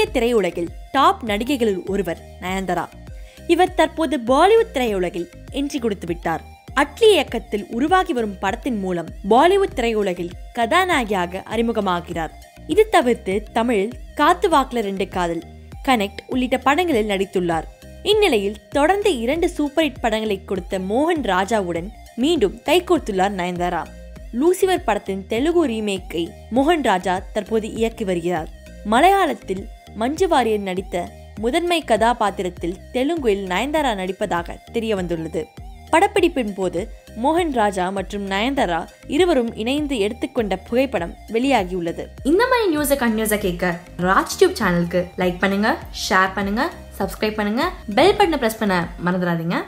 இந்திய திரையுலகில் டாப் நடிகைகளில் ஒருவர் நயன்தாரா இவர் தற்போது பாலிவுட் திரையுலகில் என்ட்ரி கொடுத்து விட்டார் அட்லி இயக்கத்தில் உருவாகி வரும் படத்தின் மூலம் பாலிவுட் திரையுலகில் கதாநாயகியாக அறிமுகமாகிறார் இது தவிர்த்து தமிழில் காத்து வாக்குல ரெண்டு காதல் கனெக்ட் உள்ளிட்ட படங்களில் நடித்துள்ளார் இந்நிலையில் தொடர்ந்து இரண்டு சூப்பர் ஹிட் படங்களை கொடுத்த மோகன் ராஜாவுடன் மீண்டும் கைகோர்த்துள்ளார் நயன்தாரா லூசிபர் படத்தின் தெலுங்கு ரீமேக்கை மோகன் ராஜா தற்போது இயக்கி வருகிறார் மலையாளத்தில் மஞ்சு வாரியர் நடித்த முதன்மை கதாபாத்திரத்தில் தெலுங்கில் நயன்தாரா நடிப்பதாக தெரிய வந்துள்ளது படப்பிடிப்பின் போது மோகன் ராஜா மற்றும் நயன்தாரா இருவரும் இணைந்து எடுத்துக்கொண்ட புகைப்படம் வெளியாகியுள்ளது இந்த மாதிரி நியூஸை கண்டினியூஸாக கேட்க ராஜ் டியூப் சேனலுக்கு லைக் பண்ணுங்க ஷேர் பண்ணுங்க சப்ஸ்கிரைப் பண்ணுங்க பெல் பட்டனை ப்ரெஸ் பண்ண மறந்துடாதீங்க